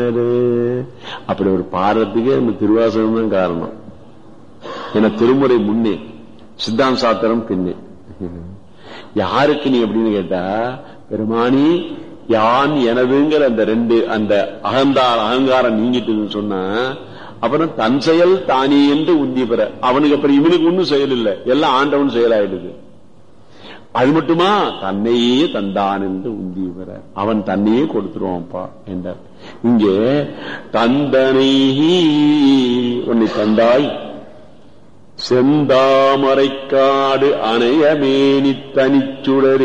அப்படி ஒரு பாடுறதுக்கே நம்ம திருவாசகம் தான் காரணம் ஏன்னா திருமுறை முன்னே சித்தாந்த சாத்திரம் பின்னே யாருக்கு நீ அப்படின்னு கேட்டா பெருமானி யான் எனதுங்கிற அந்த ரெண்டு அந்த அகந்தார் அகங்காரம் நீங்கிட்டுன்னு சொன்னா அப்புறம் தன் செயல் தானே என்று உந்தி பெற அவனுக்கு அப்புறம் இவனுக்கு ஒன்னும் செயல் இல்லை எல்லாம் ஆண்டவன் செயலாயிடுது அது மட்டுமா தன்னையே தந்தான் என்று உந்தி பெற அவன் தன்னையே கொடுத்துருவான்ப்பா என்றார் இங்கே தந்தனை உன்னை தந்தாய் செந்தாமரைக்காடு அணையமேனி தனிச்சுடரே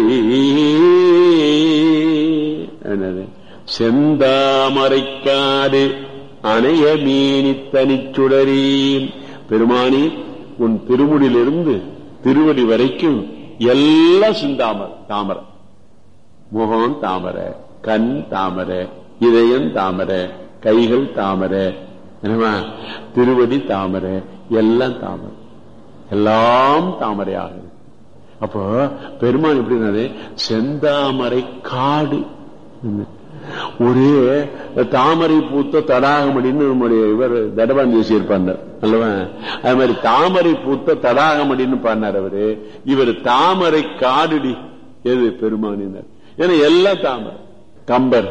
என்னது செந்தாமரைக்காடு அணையமேனி தனிச்சுடரே பெருமானி உன் திருமுடியிலிருந்து திருவடி வரைக்கும் எல்லாம் சிந்தாமர் தாமரை முகம் தாமரை கண் தாமரை இதயம் தாமரை கைகள் தாமரை என்னமா திருவடி தாமரை எல்லாம் தாமரை எல்லாம் தாமரையாக அப்போ பெருமான் எப்படின்னாரு செந்தாமரை காடு ஒரே தாமரை பூத்த தடாகமடின்னு நம்முடைய இவர் தடபான் பேசியிருப்பார் அல்லவா அது மாதிரி தாமரை பூத்த தடாகமடின்னு பாடினார் அவரு இவர் தாமரை காடுடி எது பெருமானினர் ஏன்னா எல்லாம் தாமரை கம்பர்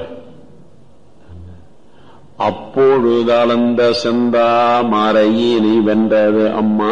அப்பொழுது அளந்த செந்தா மறையினை வென்றது அம்மா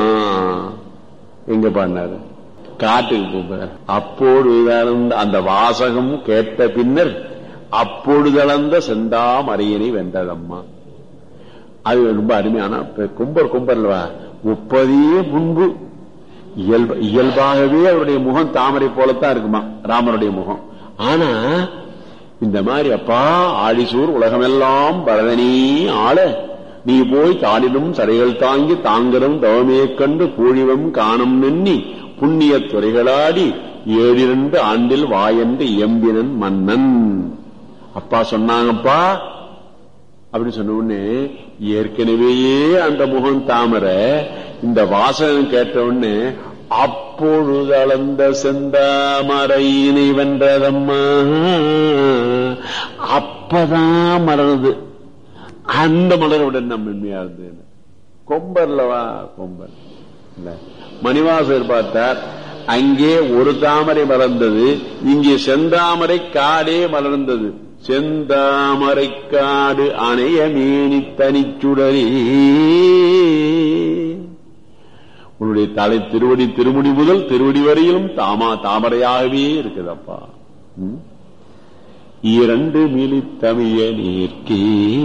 எங்க பாடினாரு காட்டுக்கு போகிறார் அப்பொழுது அளந்த அந்த வாசகம் கேட்ட பின்னர் அப்பொழுதளந்த செந்தா மறையினை வென்றதம்மா அது ரொம்ப அருமையான கும்பர் கும்பர்லவா முப்பதே முன்பு இயல்பு இயல்பாகவே அவருடைய முகம் தாமரை போலத்தான் இருக்குமா ராமருடைய முகம் ஆனா இந்த மாதிரி அப்பா ஆழிசூர் உலகமெல்லாம் பரதனே ஆள நீ போய் தாடிலும் சடைகள் தாங்கி தாங்கரும் தவமே கண்டு பூழிவம் காணும் நெண்ணி புண்ணிய துறைகளாடி ஏழிரண்டு ஆண்டில் வாயன்று எம்பினன் மன்னன் அப்பா சொன்னாங்கப்பா அப்படின்னு சொன்ன உடனே ஏற்கனவேயே அந்த முகம் தாமரை இந்த வாசகம் கேட்ட உடனே அப்பொழுது அளந்த செந்தாமரையினை வென்றதம்மா அப்பதான் மலருது அந்த மலருடன் நம்ம உண்மையா இருந்தது கொம்பர்லவா கொம்பர் மணிவாசர் பார்த்தார் அங்கே ஒரு தாமரை மலர்ந்தது இங்கே செந்தாமரை காடே மலர்ந்தது செந்தாமரை காடு அணைய மேனி தனிச்சுடரே உன்னுடைய தலை திருவடி திருமுடி முதல் திருவடி வரையிலும் தாமா தாமரையாகவே இருக்குதப்பா இரண்டு மிலி தமிழ நீர்க்கே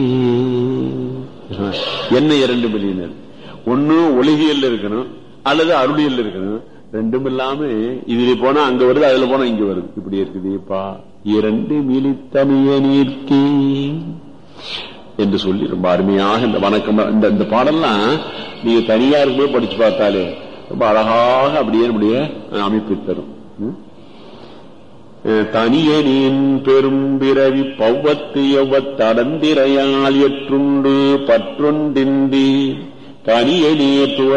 என்ன இரண்டு மில்லியனர் ஒன்னு ஒளிகியல் இருக்கணும் அல்லது அருளியல் இருக்கணும் ரெண்டும் இல்லாம இதுல போனா அங்க வருது அதுல போனா இங்க வருது இப்படி இருக்குதுப்பா இரண்டு மிலி தமிழ நீர்க்கே என்று சொல்லி ரொம்ப அருமையாக இந்த வணக்கம் இந்த இந்த பாடல்லாம் நீங்க தனியா இருக்கும்போது படிச்சு பார்த்தாலே ரொம்ப அழகாக அப்படியே நம்முடைய அமைப்பு தரும் தனியனின் பெரும் பிறவி பௌவத்து எவ்வத்தடந்திரையால் எற்றுண்டு பற்றொன்றின்றி கனியனே